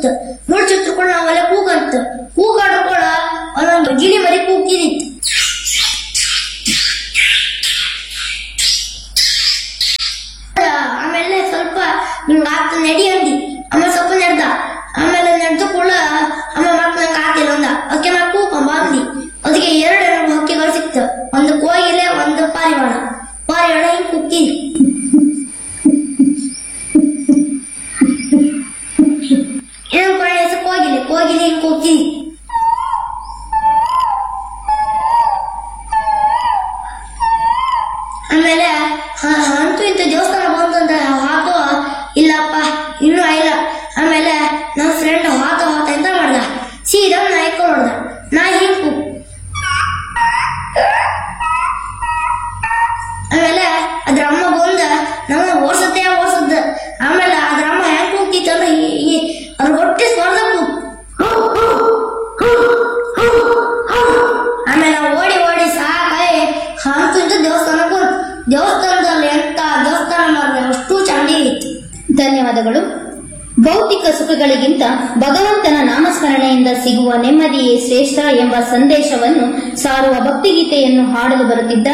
ಕೂತ್ ಮುಳ್ಚಿತ್ರುಕೊಂಡು ನಾವೆಲ್ಲ ಕೂಗಂತ ಕೂಗಾಡ್ಕೊಳ ಒಂದೊಂದು ಗಿಳಿ ಮರಿ ಕೂಗಿದಿತ್ತು ಆಮೇಲೆ ಸ್ವಲ್ಪ ನಿಂಗೆ ಆತ ನಡಿ ಅಂದಿ ಆಮೇಲೆ ಸ್ವಲ್ಪ ನಡೆದ ಆಮೇಲೆ ನಡೆದು ಕೂಡ ಆಮೇಲೆ ಮತ್ತೆ ನಂಗೆ ಆತಿಲ್ಲ ಅಂದ ಅದಕ್ಕೆ ನಾ ಕೂಕೊಂಡ್ ಬಂದಿ ಅದಕ್ಕೆ ಎರಡು ಎರಡು ಹಕ್ಕಿಗಳು ಸಿಕ್ತು ಒಂದು ಕೋಗಿಲೆ ಒಂದು ಪಾರಿವಾಳ ಪಾರಿವಾಳ ಹಿಂಗ್ ಕುಕ್ಕಿ ಇನ್ನೊಂದು ಕೊನೆ ಹೆಸರು ಕೋಗಿಲೆ ಕೋಗಿಲೆ ಹಿಂಗ್ ಕುಕ್ಕಿ ಆಮೇಲೆ ಹ- ಅಂತೂ ಇಂಥ ದೇವಸ್ಥಾನ ಬಂತಂದ್ರೆ ಹಾಕೋ ಇಲ್ಲಪ್ಪ ಇನ್ನೂ ಆಯ್ಲ ಆಮೇಲೆ ನನ್ನ ಫ್ರೆಂಡ್ ಹಾತ ಹಾತ ಎಂತ ಮಾಡ್ದ ಸೀದಾ ನಾಯಿ ಹೊಡ್ದ ನಾ ಹಿಂಗ್ ಆಮೇಲೆ ಅದ್ರ ಅಮ್ಮ ಬಂದ ನಮ್ಮ ಓಡ್ಸತ್ತೆ ಓಡ್ಸದ್ ಆಮೇಲೆ ಅದ್ರ ಅಮ್ಮ ಹೆಂಗ್ ಕೂಗ್ತಿತ್ತಂದ್ರೆ ಈ- ಈ ಅದ್ರ ಹೊಟ್ಟೆ ಸ್ಪರ್ಧ ಆಮೇಲೆ ನಾವು ಓಡಿ ಓಡಿ ಸಾಕಾಗಿ ಅಂತೂ ಇಂಥ ದೇವಸ್ಥಾನಕ್ಕೆ ಹೋದ್ ದೇವಸ್ಥಾನದಲ್ಲಿ ಎಂತ ದೇವಸ್ಥಾನ ಮಾಡಿದ್ರೆ ಅಷ್ಟು ಚಂಡಿ ಇತ್ತು ಧನ್ಯವಾದಗಳು ಭೌತಿಕ ಸುಖಗಳಿಗಿಂತ ಭಗವಂತನ ನಾಮಸ್ಮರಣೆಯಿಂದ ಸಿಗುವ ನೆಮ್ಮದಿಯೇ ಶ್ರೇಷ್ಠ ಎಂಬ ಸಂದೇಶವನ್ನು ಸಾರುವ ಭಕ್ತಿಗೀತೆಯನ್ನು ಹಾಡಲು ಬರುತ್ತಿದ್ದಾರೆ